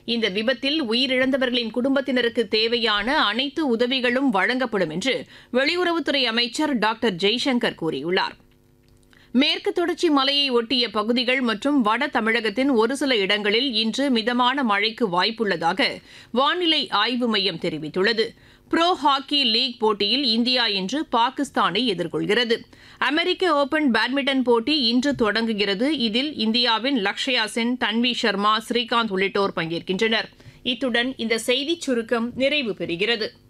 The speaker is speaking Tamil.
இந்த விபத்தில் உயிரிழந்தவர்களின் குடும்பத்தினருக்கு தேவையான அனைத்து உதவிகளும் வழங்கப்படும் என்று வெளியுறவுத்துறை அமைச்சர் டாக்டர் ஜெய்சங்கர் கூறியுள்ளார் மேற்கு தொடர்ச்சி மலையை ஒட்டிய பகுதிகள் மற்றும் வட தமிழகத்தின் ஒரு சில இடங்களில் இன்று மிதமான மழைக்கு வாய்ப்புள்ளதாக வானிலை ஆய்வு மையம் தெரிவித்துள்ளது புரோ ஹாக்கி லீக் போட்டியில் இந்தியா இன்று பாகிஸ்தானை எதிர்கொள்கிறது அமெரிக்க ஓபன் பேட்மிண்டன் போட்டி இன்று தொடங்குகிறது இதில் இந்தியாவின் லக்ஷயா சென் தன்வி சர்மா ஸ்ரீகாந்த் உள்ளிட்டோர் பங்கேற்கின்றனர் இத்துடன் இந்த செய்திச் சுருக்கம் நிறைவு பெறுகிறது